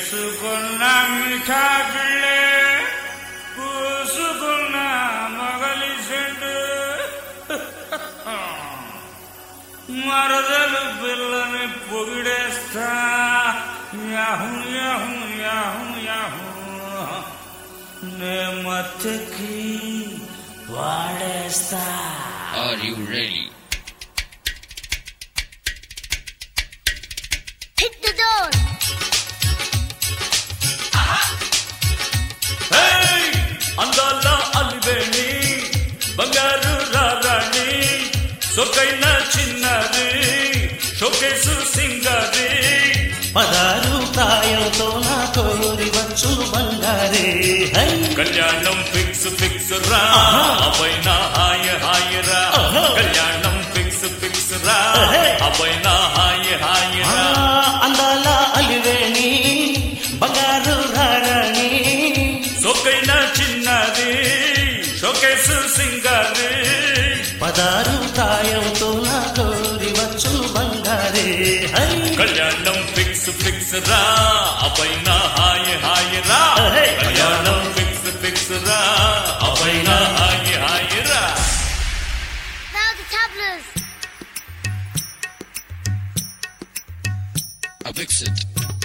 వేసుకున్న మిఠాపిల్లే పూసుకున్న మొగలి చెండు మరదలు పిల్లని పొగిడేస్తా యాహు యాహు యాహు యాహు నే మత్తకి వాడేస్తా Are you ready? Hit the door. Hey! అందాల అలివేణి బంగారు రారాణి సొకైన చిన్నది షోకేసు సింగది పదారు ప్రాయంతో నా కోరి వచ్చు బంగారే హై కళ్యాణం ఫిక్స్ ఫిక్స్ రా అపైన హాయ్ హాయ్ రా కళ్యాణం ఫిక్స్ ఫిక్స్ రా అపైన హాయ్ హాయ్ ఆ, రా అందాల అలివేణి బంగారు రారాణి సొకైన చిన్నది షోకేసు సింగది పదారు ప్రాయంతో నా కోరి వచ్చు బంగారే హై కళ్యాణం ఫిక్స్ ఫిక్స్ రా అపైన హాయ్ హాయ్ రా హే! కళ్యాణం ఫిక్స్ ఫిక్స్ రా అపైన హాయ్ హాయ్ రా Now the tablas. I'll fix it.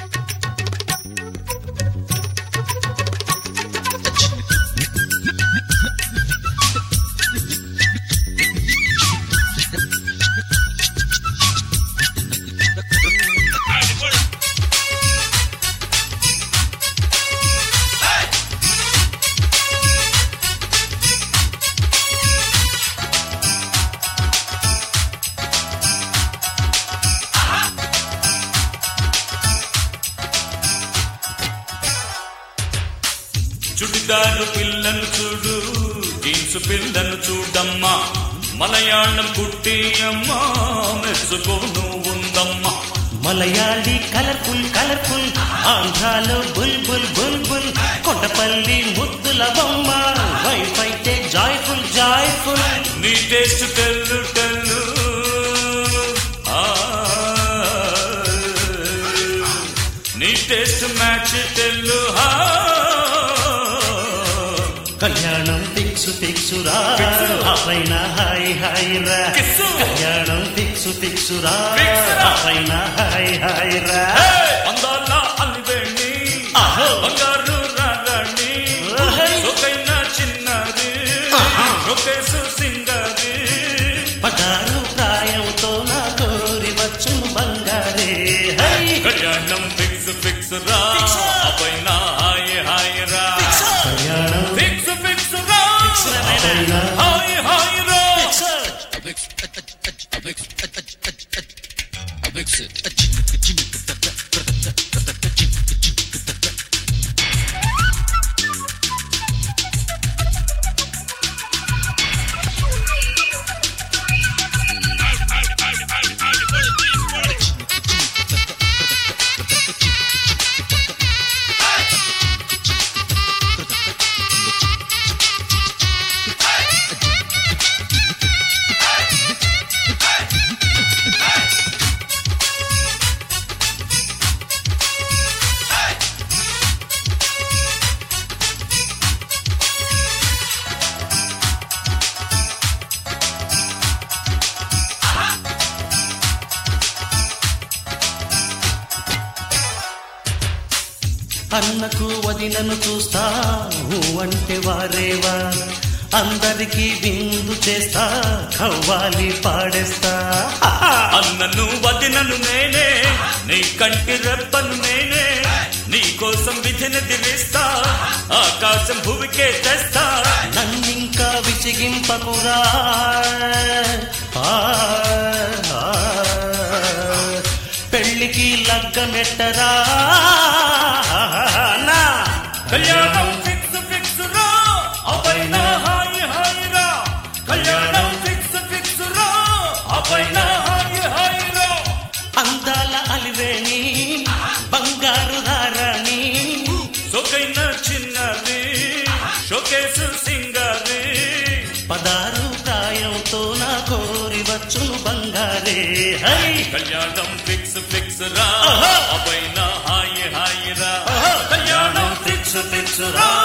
చుడిదారు పిల్లను చూడు జీన్స్ పిల్లను చూడమ్మా మలయాళం కుట్టి అమ్మా మెచ్చుకోను ఉందమ్మా మలయాళీ కలర్ఫుల్ కలర్ఫుల్ ఆంధ్రాలో బుల్ బుల్ బుల్ బుల్ కొండపల్లి ముద్దుల బొమ్మ వైఫ్ అయితే జాయ్ఫుల్ జాయ్ఫుల్ నీ టేస్ట్ తెల్లు తెల్లు ఆ, నీ టేస్ట్ మ్యాచ్ తెల్లు హా. కళ్యాణం ఫిక్సు ఫిక్సు రా పైన హాయ్ హాయ్ రా కిస్సు. కళ్యాణం ఫిక్సు ఫిక్సు రా ఫిక్సు రా. పైన హాయ్ హాయ్ రా హే! అందాల అలివేణి ఆహో. బంగారు రాగాణి ఓహై. సొకైన చిన్నది ఒకేసు సింగది పదారు ప్రాయంతో నా కోరి వచ్చు బంగారే హై కళ్యాణం ఫిక్స్ ఫిక్స్ రా అపైన హాయ్ హాయ్ రా కళ్యాణం ఫిక్స్ ఫిక్స్ రా పైన హాయ్ హాయ్ రా I'll fix I'll fix I'll fix it. అన్నకు వదినను చూస్తా ఊ అంటే వారేవా అందరికీ విందు చేస్తా కవ్వాలి పాడేస్తా అన్నను వదినను నేనే నీ కంటి రెప్పను నేనే నీ కోసం విధిని దివిస్తా ఆకాశం భూమికే తెస్తా నన్నింకా విసిగింపకురా ఆ, ఆ, పెళ్ళికి లగ్గమెట్టరా నా కళ్యాణం ఫిక్స్ ఫిక్స్ రా అపైన హాయ్ హాయ్ రా కళ్యాణం ఫిక్స్ ఫిక్స్ రా అపైన హాయ్ హాయ్ రా అందాల అలివేణి బంగారు ధారాణి సొకైన చిన్నది షోకేసు సింగది పదారు ప్రాయంతో నా కోరి వచ్చు బంగారే హై కళ్యాణం ఫిక్స్ ఫిక్స్ రా ఆహా. అపైన హాయ్ హాయ్ రా ఫిక్స్ రా